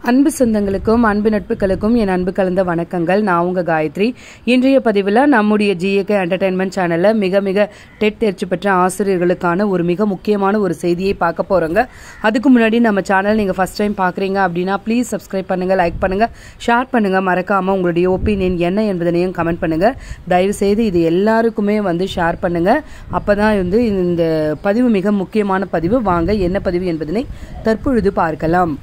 அன்பு சொந்தங்களுக்கும் அன்பு நட்புகளுக்கும் என் அன்பு கலந்த வணக்கங்கள் நான் உங்க காயத்ரி இன்றைய பதிவில் நம்முடைய ஜிஏகே என்டர்டைன்மெண்ட் சேனலில் மிக மிக டெட் தேர்ச்சி பெற்ற ஆசிரியர்களுக்கான ஒரு மிக முக்கியமான ஒரு செய்தியை பார்க்க போகிறோங்க அதுக்கு முன்னாடி நம்ம சேனல் நீங்கள் ஃபஸ்ட் டைம் பார்க்குறீங்க அப்படின்னா ப்ளீஸ் சப்ஸ்கிரைப் பண்ணுங்கள் லைக் பண்ணுங்கள் ஷேர் பண்ணுங்கள் மறக்காமல் உங்களுடைய ஒப்பீனியன் என்ன என்பதனையும் கமெண்ட் பண்ணுங்கள் தயவுசெய்து இது எல்லாருக்குமே வந்து ஷேர் பண்ணுங்கள் அப்போ தான் வந்து இந்த பதிவு மிக முக்கியமான பதிவு வாங்க என்ன பதிவு என்பதனை தற்பொழுது பார்க்கலாம்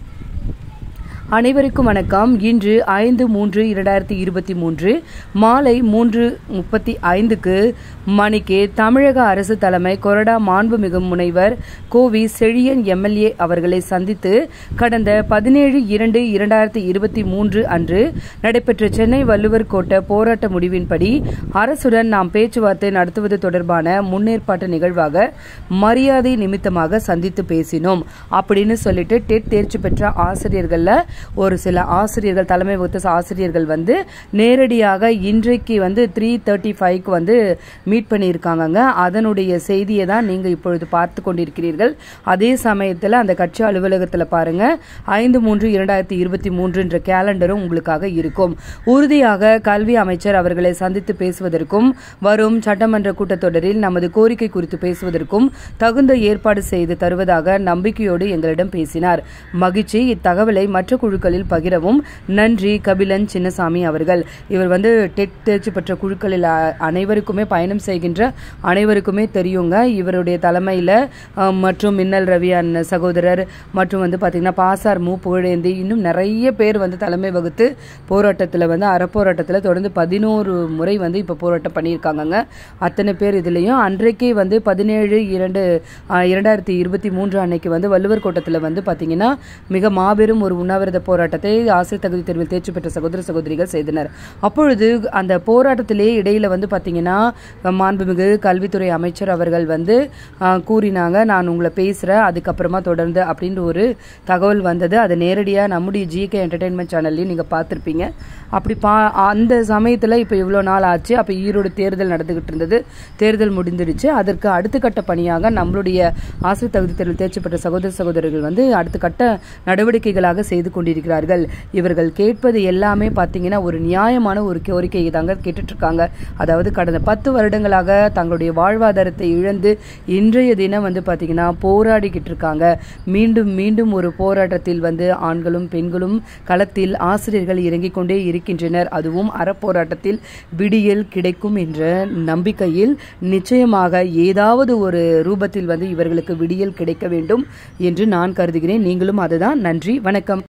அனைவருக்கும் வணக்கம் இன்று ஐந்து மூன்று இரண்டாயிரத்தி இருபத்தி மூன்று மாலை மூன்று முப்பத்தி ஐந்துக்கு மணிக்கு தமிழக அரசு தலைமை கொறடா மாண்புமிகு முனைவர் கோவி செழியன் எம்எல்ஏ அவர்களை சந்தித்து கடந்த பதினேழு இரண்டு இரண்டாயிரத்தி இருபத்தி மூன்று அன்று நடைபெற்ற சென்னை வள்ளுவர் கோட்ட போராட்ட முடிவின்படி அரசுடன் நாம் பேச்சுவார்த்தை நடத்துவது தொடர்பான முன்னேற்பாட்டு நிகழ்வாக மரியாதை நிமித்தமாக சந்தித்து பேசினோம் அப்படின்னு சொல்லிட்டு டெட் தேர்ச்சி பெற்ற ஆசிரியர்கள்ல ஒரு சில ஆசிரியர்கள் தலைமை வகுத்த ஆசிரியர்கள் வந்து நேரடியாக இன்றைக்கு வந்து த்ரீ தேர்ட்டி ஃபைவ்க்கு வந்து மீட் பண்ணியிருக்காங்கங்க அதனுடைய செய்தியை தான் நீங்கள் இப்பொழுது பார்த்து கொண்டிருக்கிறீர்கள் அதே சமயத்தில் அந்த கட்சி அலுவலகத்தில் பாருங்க ஐந்து மூன்று இரண்டாயிரத்தி இருபத்தி மூன்றுன்ற கேலண்டரும் உங்களுக்காக இருக்கும் உறுதியாக கல்வி அமைச்சர் அவர்களை சந்தித்து பேசுவதற்கும் வரும் சட்டமன்ற கூட்டத்தொடரில் நமது கோரிக்கை குறித்து பேசுவதற்கும் தகுந்த ஏற்பாடு செய்து தருவதாக நம்பிக்கையோடு எங்களிடம் பேசினார் மகிழ்ச்சி இத்தகவலை மற்ற குழுக்களில் பகிரவும் நன்றி கபிலன் சின்னசாமி அவர்கள் இவர் வந்து டெட் தேர்ச்சி பெற்ற குழுக்களில் அ- அனைவருக்குமே பயணம் செய்கின்ற அனைவருக்குமே தெரியுங்க இவருடைய தலைமையில் மற்றும் மின்னல் ரவி அண்ணன் சகோதரர் மற்றும் வந்து பார்த்தீங்கன்னா பாசார் மு புகழேந்தி இன்னும் நிறைய பேர் வந்து தலைமை வகுத்து போராட்டத்தில் வந்து அறப்போராட்டத்தில் தொடர்ந்து பதினோரு முறை வந்து இப்போ போராட்டம் பண்ணியிருக்காங்கங்க அத்தனை பேர் இதுலேயும் அன்றைக்கே வந்து பதினேழு இரண்டு ஆஹ், இரண்டாயிரத்தி இருபத்தி மூன்று அன்னைக்கு வந்து வள்ளுவர் கோட்டத்தில் வந்து பார்த்தீங்கன்னா மிக மாபெரும் ஒரு உண்ணாவிரத போராட்டத்தை ஆசிரியர் தகுதி தேர்வில் தேர்ச்சி பெற்ற சகோதர சகோதரிகள் செய்தனர் அப்பொழுது அந்த போராட்டத்திலே இடையில வந்து பார்த்தீங்கன்னா மாண்புமிகு கல்வித்துறை அமைச்சர் அவர்கள் வந்து ஆஹ், கூறினாங்க நான் உங்களை பேசுகிறேன் அதுக்கப்புறமா தொடர்ந்து அப்படின்ற ஒரு தகவல் வந்தது அதை நேரடியாக நம்முடைய ஜிகே என்டர்டெயின்மெண்ட் சேனல்லையும் நீங்கள் பார்த்துருப்பீங்க அப்படி பா அந்த சமயத்தில் இப்போ இவ்வளோ நாள் ஆச்சு அப்போ ஈரோடு தேர்தல் நடந்துகிட்டு இருந்தது தேர்தல் முடிந்துடுச்சு அதற்கு அடுத்த கட்ட பணியாக நம்மளுடைய ஆசிரியர் தகுதி தேர்வில் தேர்ச்சி பெற்ற சகோதர சகோதரர்கள் வந்து அடுத்த கட்ட நடவடிக்கைகளாக செய்து கொண்டிருக்கிறார்கள் இவர்கள் கேட்பது எல்லாமே பார்த்தீங்கன்னா ஒரு நியாயமான ஒரு கோரிக்கையை தாங்க கேட்டுட்டு இருக்காங்க அதாவது கடந்த பத்து வருடங்களாக தங்களுடைய வாழ்வாதாரத்தை இழந்து இன்றைய தினம் வந்து பார்த்தீங்கன்னா போராடிக்கிட்டு இருக்காங்க மீண்டும் மீண்டும் ஒரு போராட்டத்தில் வந்து ஆண்களும் பெண்களும் களத்தில் ஆசிரியர்கள் இறங்கிக் கொண்டே இருக்கின்றனர் அதுவும் அறப்போராட்டத்தில் விடியல் கிடைக்கும் என்ற நம்பிக்கையில் நிச்சயமாக ஏதாவது ஒரு ரூபத்தில் வந்து இவர்களுக்கு விடியல் கிடைக்க வேண்டும் என்று நான் கருதுகிறேன் நீங்களும் அதுதான் நன்றி வணக்கம்